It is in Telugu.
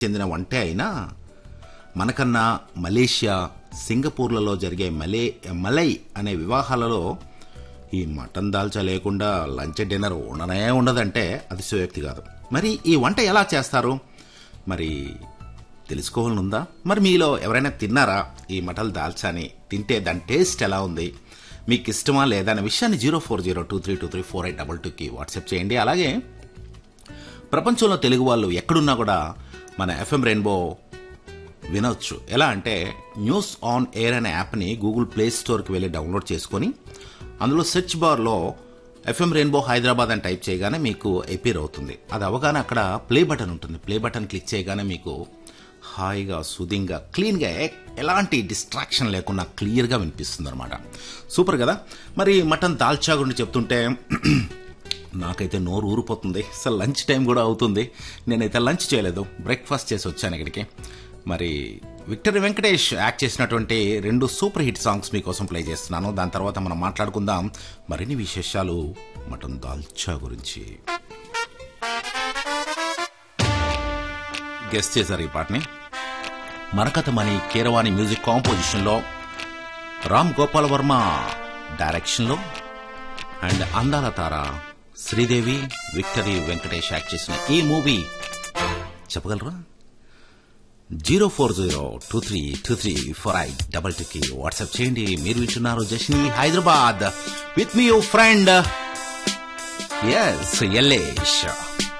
చెందిన వంటే అయినా మనకన్నా మలేషియా సింగపూర్లలో జరిగే మలే మలై అనే వివాహాలలో ఈ మటన్ దాల్చా లేకుండా లంచ్ డిన్నర్ ఉండనే ఉండదంటే అతిశయోక్తి కాదు మరి ఈ వంట ఎలా చేస్తారు మరి తెలుసుకోవాలనుందా మరి మీలో ఎవరైనా తిన్నారా ఈ మటన్ దాల్చాని తింటే దాని టేస్ట్ ఎలా ఉంది మీకు ఇష్టమా లేదా అనే విషయాన్ని zero four zero two three two three four eight double టూకి వాట్సాప్ చేయండి అలాగే ప్రపంచంలో తెలుగు వాళ్ళు ఎక్కడున్నా కూడా మన ఎఫ్ఎం రెయిన్బో వినొచ్చు ఎలా అంటే న్యూస్ ఆన్ ఎయిర్ అనే యాప్ని గూగుల్ ప్లే స్టోర్కి వెళ్ళి డౌన్లోడ్ చేసుకొని అందులో సెర్చ్ బార్లో ఎఫ్ఎం రెయిన్బో హైదరాబాద్ అని టైప్ చేయగానే మీకు ఎపీర్ అవుతుంది అది అవగానే అక్కడ ప్లే బటన్ ఉంటుంది ప్లే బటన్ క్లిక్ చేయగానే మీకు హాయిగా సుదింగా క్లీన్గా ఎ- ఎలాంటి డిస్ట్రాక్షన్ లేకుండా క్లియర్గా వినిపిస్తుంది అనమాట సూపర్ కదా మరి మటన్ దాల్చా గురించి చెప్తుంటే నాకైతే నోరు ఊరిపోతుంది అసలు లంచ్ టైం కూడా అవుతుంది నేనైతే లంచ్ చేయలేదు బ్రేక్ఫాస్ట్ చేసి వచ్చాను ఇక్కడికి మరి విక్టరీ వెంకటేష్ యాక్ట్ చేసినటువంటి రెండు సూపర్ హిట్ సాంగ్స్ మీకోసం ప్లే చేస్తున్నాను దాని తర్వాత మనం మాట్లాడుకుందాం మరిన్ని విశేషాలు మటన్ దాల్చా గురించి గెస్ట్ చేశారు ఈ పాటని మరకతమణి కీరవాణి మ్యూజిక్ కాంపోజిషన్లో రామ్ గోపాల్ వర్మ డైరెక్షన్లో అండ్ అందాల తార శ్రీదేవి విక్టరీ వెంకటేష్ యాక్ట్ చేసిన ఈ మూవీ చెప్పగలరా zero four zero two three two three four eight double టూకి వాట్సాప్ చేయండి మీరు వింటున్నారు జష్ని Hyderabad with me you friend S Yellesh